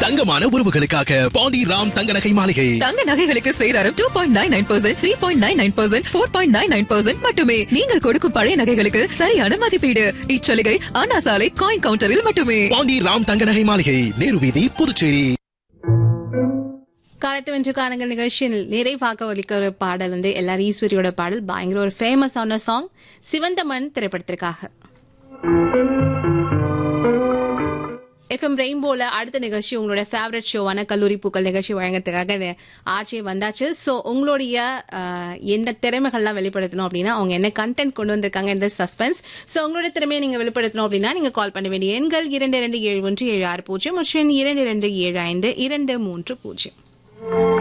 தங்கமான உறவுகளுக்காக பாண்டி ராம் தங்க நகை மாளிகை தங்க நகைகளுக்கு சேதாரம் two point nine nine percent three point nine nine percent four point nine nine percent மட்டுமே நீங்கள் கொடுக்கும் பழைய நகைகளுக்கு சரியான மதிப்பீடு இச்சலுகை அண்ணா சாலை காயின் கவுண்டரில் மட்டுமே பாண்டி ராம் தங்க நகை மாளிகை நேரு வீதி புதுச்சேரி காலத்து வென்று காலங்கள் நிகழ்ச்சியில் நிறைவாக ஒலிக்க ஒரு பாடல் வந்து எல்லாரும் ஈஸ்வரியோட பாடல் பயங்கர ஒரு ஃபேமஸான சாங் சிவந்த மண் திரைப்படத்திற்காக எஃப்எம் ரெயின்போல அடுத்த நிகழ்ச்சி உங்களோட ஃபேவரட் ஷோவான கல்லூரி பூக்கள் நிகழ்ச்சி வழங்குறதுக்காக ஆட்சி வந்தாச்சு ஸோ உங்களுடைய அஹ், எந்த திறமைகள்லாம் வெளிப்படுத்தணும் அப்படின்னா அவங்க என்ன கண்டென்ட் கொண்டு வந்திருக்காங்க இந்த சஸ்பென்ஸ் ஸோ உங்களோட திறமையை நீங்க வெளிப்படுத்தணும் அப்படின்னா நீங்க கால் பண்ண வேண்டிய எண்கள் இரண்டு இரண்டு ஏழு ஒன்று ஏழு ஆறு பூஜ்ஜியம் மற்றும் இரண்டு இரண்டு ஏழு ஐந்து இரண்டு மூன்று பூஜ்ஜியம்